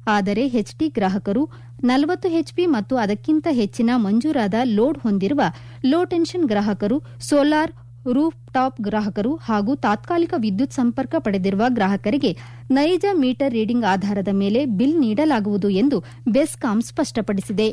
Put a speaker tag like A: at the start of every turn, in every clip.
A: ಆದರೆ ಎಚ್ಟಿ ಗ್ರಾಹಕರು ನಲವತ್ತು ಎಚ್ಪಿ ಮತ್ತು ಅದಕ್ಕಿಂತ ಹೆಚ್ಚಿನ ಮಂಜೂರಾದ ಲೋಡ್ ಹೊಂದಿರುವ ಲೋ ಟೆನ್ಷನ್ ಗ್ರಾಹಕರು ಸೋಲಾರ್ ರೂಫ್ ಟಾಪ್ ಗ್ರಾಹಕರು ಹಾಗೂ ತಾತ್ಕಾಲಿಕ ವಿದ್ಯುತ್ ಸಂಪರ್ಕ ಪಡೆದಿರುವ ಗ್ರಾಹಕರಿಗೆ ನೈಜ ಮೀಟರ್ ರೀಡಿಂಗ್ ಆಧಾರದ ಮೇಲೆ ಬಿಲ್ ನೀಡಲಾಗುವುದು ಎಂದು ಬೆಸ್ಕಾಂ ಸ್ಪಷ್ಟಪಡಿಸಿದೆ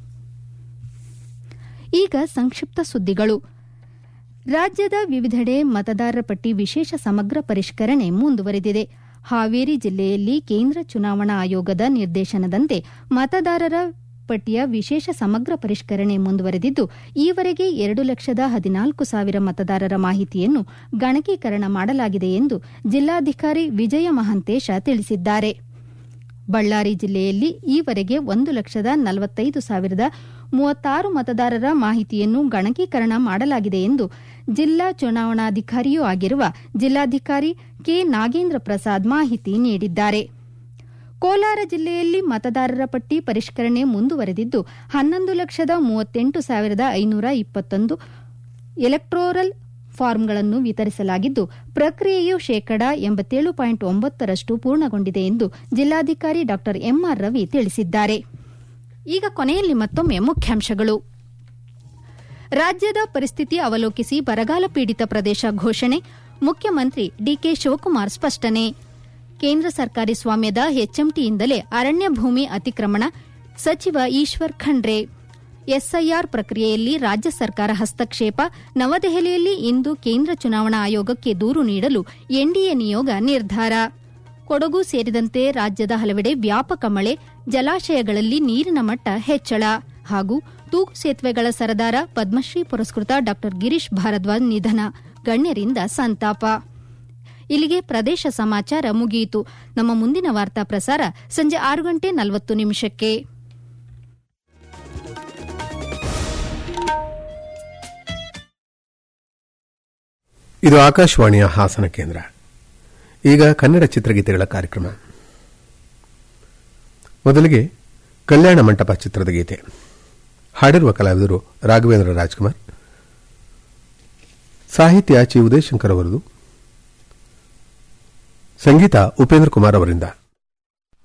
A: ಈಗ ಸಂಕ್ಷಿಪ್ತ ಸುದ್ದಿಗಳು ರಾಜ್ಯದ ವಿವಿಧೆಡೆ ಮತದಾರರ ಪಟ್ಟಿ ವಿಶೇಷ ಸಮಗ್ರ ಪರಿಷ್ಕರಣೆ ಮುಂದುವರೆದಿದೆ ಹಾವೇರಿ ಜಿಲ್ಲೆಯಲ್ಲಿ ಕೇಂದ್ರ ಚುನಾವಣಾ ಆಯೋಗದ ನಿರ್ದೇಶನದಂತೆ ಮತದಾರರ ಪಟ್ಟಿಯ ವಿಶೇಷ ಸಮಗ್ರ ಪರಿಷ್ಕರಣೆ ಮುಂದುವರೆದಿದ್ದು ಈವರೆಗೆ ಎರಡು ಲಕ್ಷದ ಹದಿನಾಲ್ಕು ಸಾವಿರ ಮತದಾರರ ಮಾಹಿತಿಯನ್ನು ಗಣಕೀಕರಣ ಮಾಡಲಾಗಿದೆ ಎಂದು ಜಿಲ್ಲಾಧಿಕಾರಿ ವಿಜಯ ಮಹಾಂತೇಶ ತಿಳಿಸಿದ್ದಾರೆ ಬಳ್ಳಾರಿ ಜಿಲ್ಲೆಯಲ್ಲಿ ಈವರೆಗೆ ಒಂದು ಲಕ್ಷದ ನಲವತ್ತೈದು ಸಾವಿರದ ಮೂವತ್ತಾರು ಮತದಾರರ ಮಾಹಿತಿಯನ್ನು ಗಣಕೀಕರಣ ಮಾಡಲಾಗಿದೆ ಎಂದು ಜಿಲ್ಲಾ ಚುನಾವಣಾಧಿಕಾರಿಯೂ ಆಗಿರುವ ಜಿಲ್ಲಾಧಿಕಾರಿ ಕೆ ನಾಗೇಂದ್ರ ಪ್ರಸಾದ್ ಮಾಹಿತಿ ನೀಡಿದ್ದಾರೆ ಕೋಲಾರ ಜಿಲ್ಲೆಯಲ್ಲಿ ಮತದಾರರ ಪಟ್ಟಿ ಪರಿಷ್ಕರಣೆ ಮುಂದುವರೆದಿದ್ದು ಹನ್ನೊಂದು ಲಕ್ಷದ ಮೂವತ್ತೆಂಟು ಸಾವಿರದ ಐನೂರ ಇಪ್ಪತ್ತೊಂದು ಎಲೆಕ್ಟೋರಲ್ ಫಾರ್ಮ್ಗಳನ್ನು ವಿತರಿಸಲಾಗಿದ್ದು ಪ್ರಕ್ರಿಯೆಯು ಶೇಕಡಾ ಎಂಬತ್ತೇಳು ಪಾಯಿಂಟ್ ಒಂಬತ್ತರಷ್ಟು ಪೂರ್ಣಗೊಂಡಿದೆ ಎಂದು ಜಿಲ್ಲಾಧಿಕಾರಿ ಡಾ ಎಂಆರ್ ರವಿ ತಿಳಿಸಿದ್ದಾರೆ ಈಗ ಕೊನೆಯಲ್ಲಿ ಮತ್ತೊಮ್ಮೆ ಮುಖ್ಯಾಂಶಗಳು ರಾಜ್ಯದ ಪರಿಸ್ಥಿತಿ ಅವಲೋಕಿಸಿ ಬರಗಾಲ ಪೀಡಿತ ಪ್ರದೇಶ ಘೋಷಣೆ ಮುಖ್ಯಮಂತ್ರಿ ಡಿಕೆ ಶಿವಕುಮಾರ್ ಸ್ಪಷ್ಟನೆ ಕೇಂದ್ರ ಸರ್ಕಾರಿ ಸ್ವಾಮ್ಯದ ಎಚ್ಎಂಟಿಯಿಂದಲೇ ಅರಣ್ಯ ಭೂಮಿ ಅತಿಕ್ರಮಣ ಸಚಿವ ಈಶ್ವರ್ ಖಂಡ್ರೆ ಎಸ್ಐಆರ್ ಪ್ರಕ್ರಿಯೆಯಲ್ಲಿ ರಾಜ್ಯ ಸರ್ಕಾರ ಹಸ್ತಕ್ಷೇಪ ನವದೆಹಲಿಯಲ್ಲಿ ಇಂದು ಕೇಂದ್ರ ಚುನಾವಣಾ ಆಯೋಗಕ್ಕೆ ದೂರು ನೀಡಲು ಎನ್ಡಿಎ ನಿಯೋಗ ನಿರ್ಧಾರ ಕೊಡಗು ಸೇರಿದಂತೆ ರಾಜ್ಯದ ಹಲವೆಡೆ ವ್ಯಾಪಕ ಮಳೆ ಜಲಾಶಯಗಳಲ್ಲಿ ನೀರಿನ ಮಟ್ಟ ಹೆಚ್ಚಳ ಹಾಗೂ ತೂಗು ಸೇತುವೆಗಳ ಸರದಾರ ಪದ್ಮಶ್ರೀ ಪುರಸ್ಕೃತ ಡಾ ಗಿರೀಶ್ ಭಾರದ್ವಾಜ್ ನಿಧನ ಗಣ್ಯರಿಂದ ಸಂತಾಪ ಇಲ್ಲಿಗೆ ಪ್ರದೇಶ ಸಮಾಚಾರ ಮುಗಿಯಿತು ನಮ್ಮ ಮುಂದಿನ ವಾರ್ತಾ ಪ್ರಸಾರ ಸಂಜೆ ಆರು ಗಂಟೆ ನಲವತ್ತು ನಿಮಿಷಕ್ಕೆ
B: ಇದು ಆಕಾಶವಾಣಿಯ ಹಾಸನ ಕೇಂದ್ರ ಈಗ ಕನ್ನಡ ಚಿತ್ರಗೀತೆಗಳ ಕಾರ್ಯಕ್ರಮ ಮೊದಲಿಗೆ ಕಲ್ಯಾಣ ಮಂಟಪ ಚಿತ್ರದ ಗೀತೆ ಹಾಡಿರುವ ಕಲಾವಿದರು ರಾಘವೇಂದ್ರ ರಾಜ್ಕುಮಾರ್ ಸಾಹಿತ್ಯ ಚಿ ಉದಯಶಂಕರ್ ಅವರದು ಸಂಗೀತ ಉಪೇಂದ್ರ ಕುಮಾರ್ ಅವರಿಂದ